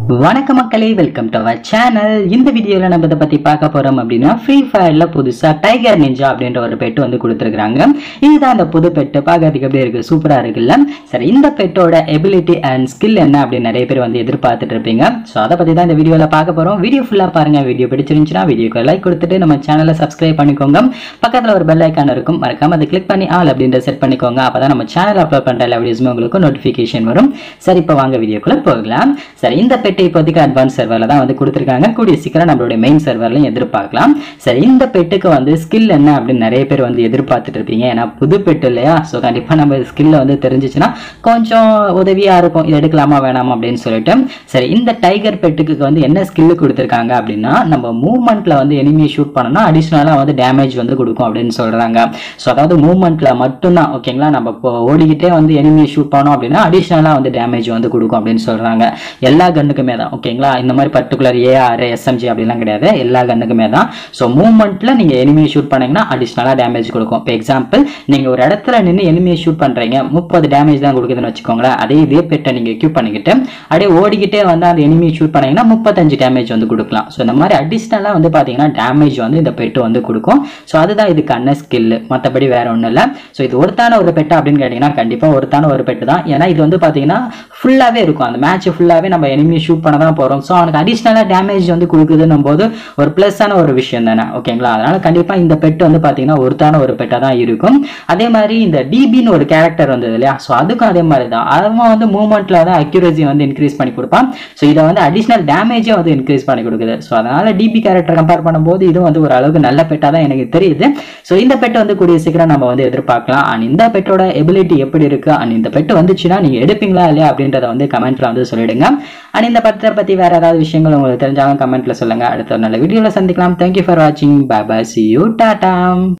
வணக்க மக்களே welcome to our channel இந்த வீடியோவில் நம்ம இதை பற்றி பார்க்க போகிறோம் அப்படின்னா ஃப்ரீ ஃபயரில் புதுசாக டைகர் நிஞ்சா அப்படின்ற ஒரு பெட்டு வந்து கொடுத்துருக்காங்க இதுதான் அந்த புது பெட்டு பார்க்கறதுக்கு எப்படி இருக்குது சூப்பராக இருக்குல்ல சரி இந்த பெட்டோட எபிலிட்டி அண்ட் ஸ்கில் என்ன அப்படின்னு நிறைய பேர் வந்து எதிர்பார்த்துட்டு இருப்பீங்க ஸோ அதை பற்றி தான் இந்த வீடியோவில் பார்க்க போகிறோம் வீடியோ ஃபுல்லாக பாருங்கள் வீடியோ பிடிச்சிருந்துச்சுன்னா வீடியோக்கு லைக் கொடுத்துட்டு நம்ம சேனலை சப்ஸ்கிரைப் பண்ணிக்கோங்க பக்கத்தில் ஒரு பெல் ஐக்கான் இருக்கும் மறக்காம அதை கிளிக் பண்ணி ஆல் அப்படின்ற செட் பண்ணிக்கோங்க அப்போ தான் நம்ம சேனல் அப்லோட் பண்ணுற எல்லா வீடியோஸுமே உங்களுக்கு நோட்டிஃபிகேஷன் வரும் சரி இப்போ வாங்க வீடியோக்குள்ளே போகலாம் சரி இந்த பெட்டை இப்போதைக்கு அட்வான்ஸ் சர்வரில் தான் வந்து கொடுத்துருக்காங்க கூடிய சீக்கிரம் நம்மளுடைய மெயின் சர்வர்லையும் எதிர்பார்க்கலாம் சரி இந்த பெட்டுக்கு வந்து ஸ்கில் என்ன அப்படின்னு நிறைய பேர் வந்து எதிர்பார்த்துட்டு இருப்பீங்க ஏன்னா புது பெட்டு இல்லையா ஸோ கண்டிப்பாக நம்ம ஸ்கில்ல வந்து தெரிஞ்சிச்சுன்னா கொஞ்சம் உதவியாக இருக்கும் இது எடுக்கலாமா வேணாமா அப்படின்னு சொல்லிட்டு சரி இந்த டைகர் பெட்டுக்கு வந்து என்ன ஸ்கில் கொடுத்துருக்காங்க அப்படின்னா நம்ம மூவ்மெண்ட்ல வந்து எனிமியை ஷூட் பண்ணோம்னா அடிஷ்னலாக வந்து டேமேஜ் வந்து கொடுக்கும் அப்படின்னு சொல்றாங்க ஸோ அதாவது மூவ்மெண்ட்ல மட்டும்தான் ஓகேங்களா நம்ம இப்போ ஓடிக்கிட்டே வந்து எனிமியை ஷூட் பண்ணோம் அப்படின்னா அடிஷ்னலாக வந்து டேமேஜ் வந்து கொடுக்கும் அப்படின்னு சொல்றாங்க எல்லா கன்னுக்குமே தான் ஓகேங்களா இந்த மாதிரி பர்டிகுலர் ஏஆர் எஸ்எம்ஜி அப்படிலாம் கிடையாது எல்லா கன்னுக்குமே தான் ஸோ மூவ்மெண்ட்ல நீங்க எனிமியை ஷூட் பண்ணீங்கன்னா அடிஷ்னலாக டேமேஜ் கொடுக்கும் இப்போ எக்ஸாம்பிள் நீங்க ஒரு இடத்துல நின்று எனிமியை ஷூட் பண்றீங்க முப்பது டேமேஜ் தான் கொடுக்குதுன்னு வச்சுக்கோங்களேன் அதே இதே பெட்டை நீங்க எக்யூப் பண்ணிக்கிட்டு அப்படியே ஓடிக்கிட்டே வந்து அந்த எனிமியை ஷூட் பண்ணீங்கன்னா முப்பத்தஞ்சு டேமேஜ் வந்து கொடுக்கலாம் ஸோ இந்த மாதிரி அடிஷ்னலாக வந்து பார்த்தீங்கன்னா டேமேஜ் வந்து இந்த பெட்டு வந்து கொடுக்கும் ஸோ அதுதான் இதுக்கான ஸ்கில் மற்றபடி வேற ஒன்றும் இல்லை ஸோ இது ஒருத்தான ஒரு பெட்டு அப்படின்னு கேட்டிங்கன்னா கண்டிப்பாக ஒருத்தான ஒரு பெட்டு தான் ஏன்னா இது வந்து பார்த்தீங்கன்னா ஃபுல்லாகவே இருக்கும் அந்த மேட்ச் ஃபுல்லாகவே நம்ம எனிமி ஷூட் பண்ண தான் போகிறோம் ஸோ அவனுக்கு அடிஷ்னலாக டேமேஜ் வந்து கொடுக்குதுன்னும் போது ஒரு ப்ளஸ்ஸான ஒரு விஷயம் தானே ஓகேங்களா அதனால கண்டிப்பாக இந்த பெட்டு வந்து பார்த்தீங்கன்னா ஒருத்தான ஒரு பெட்டாக தான் இருக்கும் அதே மாதிரி இந்த டிபின்னு ஒரு கேரக்டர் வந்தது இல்லையா ஸோ அதுக்கும் அதே மாதிரி தான் அவன் வந்து மூவ்மெண்ட்டில் தான் அக்யூரசி வந்து இன்க்ரீஸ் பண்ணி கொடுப்பான் ஸோ இதை வந்து அடிஷ்னல் டேமேஜே வந்து இன்க்ரீஸ் பண்ணி கொடுக்குது ஸோ அதனால டிபி கேரக்டர் கம்பேர் பண்ணும்போது இது வந்து ஒரு அளவுக்கு நல்ல பெட்டாக தான் எனக்கு தெரியுது ஸோ இந்த பெட்டை வந்து கூடிய சீக்கிரம் நம்ம வந்து எதிர்பார்க்கலாம் அண்ட் இந்த பெட்டோட எபிலிட்டி எப்படி இருக்கு அண்ட் இந்த பெட்டு வந்துச்சுன்னா நீங்க எடுப்பீங்களா இல்லையா அப்படின்றத வந்து கமெண்ட்ல வந்து சொல்லிடுங்க அண்ட் இந்த படத்தை பத்தி வேற ஏதாவது விஷயங்கள் உங்களுக்கு தெரிஞ்சாலும் கமெண்ட்ல சொல்லுங்க அடுத்த ஒரு நல்ல வீடியோல சந்திக்கலாம் தேங்க்யூ ஃபார் வாட்சிங் bye bye see you Tata